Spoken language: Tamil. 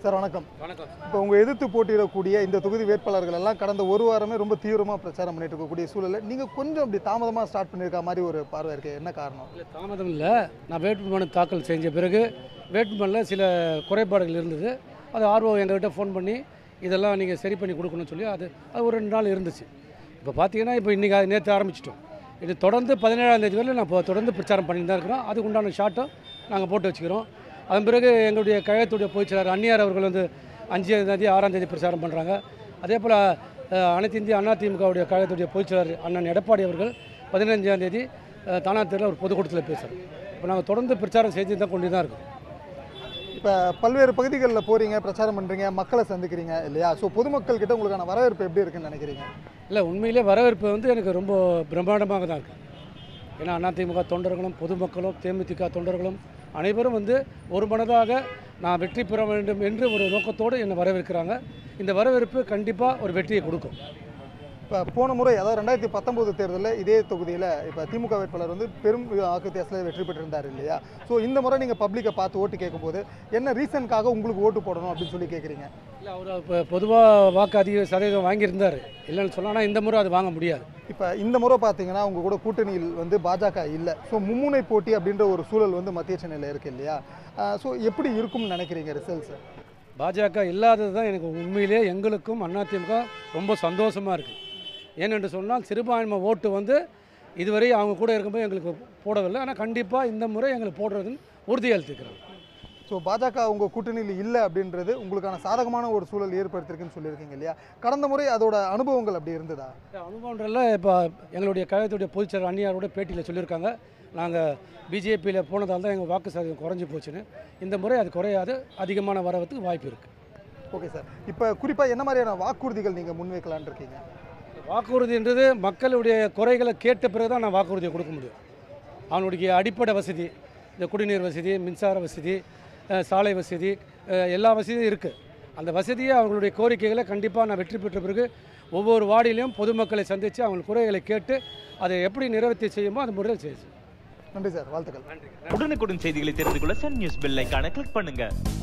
சார் வணக்கம் வணக்கம் இப்போ உங்கள் எதிர்த்து போட்டியிடக்கூடிய இந்த தொகுதி வேட்பாளர்கள் எல்லாம் கடந்த ஒரு வாரமே ரொம்ப தீவிரமாக பிரச்சாரம் பண்ணிட்டு இருக்கக்கூடிய சூழலில் நீங்கள் கொஞ்சம் அப்படி தாமதமாக ஸ்டார்ட் பண்ணியிருக்க மாதிரி ஒரு பார்வை இருக்கு என்ன காரணம் இல்லை தாமதம் இல்லை நான் வேட்புமனு தாக்கல் செஞ்ச பிறகு வேட்புமனில் சில குறைபாடுகள் இருந்தது அது ஆர்வம் எங்கள்கிட்ட ஃபோன் பண்ணி இதெல்லாம் நீங்கள் சரி பண்ணி கொடுக்கணும்னு சொல்லி அது அது ஒரு ரெண்டு நாள் இருந்துச்சு இப்போ பார்த்தீங்கன்னா இப்போ இன்றைக்கி நேற்று ஆரம்பிச்சிட்டோம் இது தொடர்ந்து பதினேழாம் தேதி வரையிலும் நான் இப்போ தொடர்ந்து பிரச்சாரம் பண்ணிட்டு தான் இருக்கிறோம் அதுக்கு உண்டான ஷார்ட்டும் நாங்கள் போட்டு வச்சுக்கிறோம் அதன் பிறகு எங்களுடைய கழகத்துடைய பொதுச்செயலாளர் அந்நியார் அவர்கள் வந்து அஞ்சாம் தேதி ஆறாம் தேதி பிரச்சாரம் பண்ணுறாங்க அதே போல் அஹ், அனைத்து இந்திய அண்ணா திமுகவுடைய கழகத்துடைய பொதுச்செயலாளர் அண்ணன் எடப்பாடி அவர்கள் பதினஞ்சாம் தேதி அஹ், தானாத்தூரில் ஒரு பொதுக்கூட்டத்தில் பேசுகிறோம் இப்போ நாங்கள் தொடர்ந்து பிரச்சாரம் செய்து தான் கொண்டு தான் இருக்கோம் இப்போ பல்வேறு பகுதிகளில் போகிறீங்க பிரச்சாரம் பண்ணுறீங்க மக்களை சந்திக்கிறீங்க இல்லையா ஸோ பொதுமக்கள் கிட்ட உங்களுக்கான வரவேற்பு எப்படி இருக்குன்னு நினைக்கிறீங்க இல்லை உண்மையிலே வரவேற்பு வந்து எனக்கு ரொம்ப பிரம்மாண்டமாக தான் இருக்குது ஏன்னா அதிமுக தொண்டர்களும் பொதுமக்களும் தேமுதிக தொண்டர்களும் அனைவரும் வந்து ஒரு மனதாக நான் வெற்றி பெற வேண்டும் என்று ஒரு நோக்கத்தோடு என்னை வரவேற்கிறாங்க இந்த வரவேற்பு கண்டிப்பாக ஒரு வெற்றியை கொடுக்கும் இப்போ போன முறை அதாவது ரெண்டாயிரத்தி பத்தொம்போது தேர்தலில் இதே தொகுதியில் இப்போ திமுக வேட்பாளர் வந்து பெரும் வாக்கு வித்தியாசத்தில் வெற்றி பெற்றிருந்தார் இல்லையா ஸோ இந்த முறை நீங்கள் பப்ளிக்கை பார்த்து ஓட்டு கேட்கும்போது என்ன ரீசனுக்காக உங்களுக்கு ஓட்டு போடணும் அப்படின்னு சொல்லி கேட்குறீங்க இல்லை அவர் இப்போ பொதுவாக வாக்கு அதிக சதவீதம் வாங்கியிருந்தார் இல்லைன்னு சொன்னால் ஆனால் இந்த முறை அது வாங்க முடியாது இப்போ இந்த முறை பார்த்தீங்கன்னா உங்க கூட கூட்டணியில் வந்து பாஜக இல்லை ஸோ மும்முனை போட்டி அப்படின்ற ஒரு சூழல் வந்து மத்திய சென்னையில் இருக்கு இல்லையா ஸோ எப்படி இருக்கும்னு நினைக்கிறீங்க ரிசல்ட்ஸ் பாஜக இல்லாதது தான் எனக்கு உண்மையிலே எங்களுக்கும் அதிமுக ரொம்ப சந்தோஷமாக இருக்குது ஏனென்று சொன்னால் சிறுபான்மை ஓட்டு வந்து இதுவரை அவங்க கூட இருக்கும்போது எங்களுக்கு போடவில்லை ஆனால் கண்டிப்பாக இந்த முறை எங்களுக்கு போடுறதுன்னு உறுதி அளித்துக்கிறாங்க ஸோ பாஜக உங்க கூட்டணியில் இல்லை அப்படின்றது உங்களுக்கான சாதகமான ஒரு சூழல் ஏற்படுத்திருக்குன்னு சொல்லியிருக்கீங்க இல்லையா கடந்த முறை அதோட அனுபவங்கள் அப்படி இருந்ததா அனுபவன்றல இப்போ எங்களுடைய கழகத்துடைய பொதுச்செயலர் அந்நியாரோட பேட்டியில் சொல்லியிருக்காங்க நாங்கள் பிஜேபியில் போனதால் தான் எங்கள் வாக்கு சதவீதம் குறைஞ்சி போச்சுன்னு இந்த முறை அது குறையாது அதிகமான வரவதுக்கு வாய்ப்பு இருக்குது ஓகே சார் இப்போ குறிப்பாக என்ன மாதிரியான வாக்குறுதிகள் நீங்கள் முன்வைக்கலான்னு இருக்கீங்க வாக்குறுதின்றது மக்களுடைய குறைகளை கேட்ட பிறகு தான் நான் வாக்குறுதியை கொடுக்க முடியும் அவனுடைய அடிப்படை வசதி இந்த குடிநீர் வசதி மின்சார வசதி அஹ், சாலை வசதி அஹ், எல்லா வசதியும் இருக்குது அந்த வசதியை அவங்களுடைய கோரிக்கைகளை கண்டிப்பாக நான் வெற்றி பெற்ற பிறகு ஒவ்வொரு வார்டிலையும் பொதுமக்களை சந்தித்து அவங்க குறைகளை கேட்டு அதை எப்படி நிறைவேற்றி செய்யுமோ அந்த முறையில் செய்யும் நன்றி சார் வாழ்த்துக்கள் உடனுக்குடன் செய்திகளை தெரிந்து கொள்ள சன் நியூஸ் பெல் ஐகானை கிளிக் பண்ணுங்க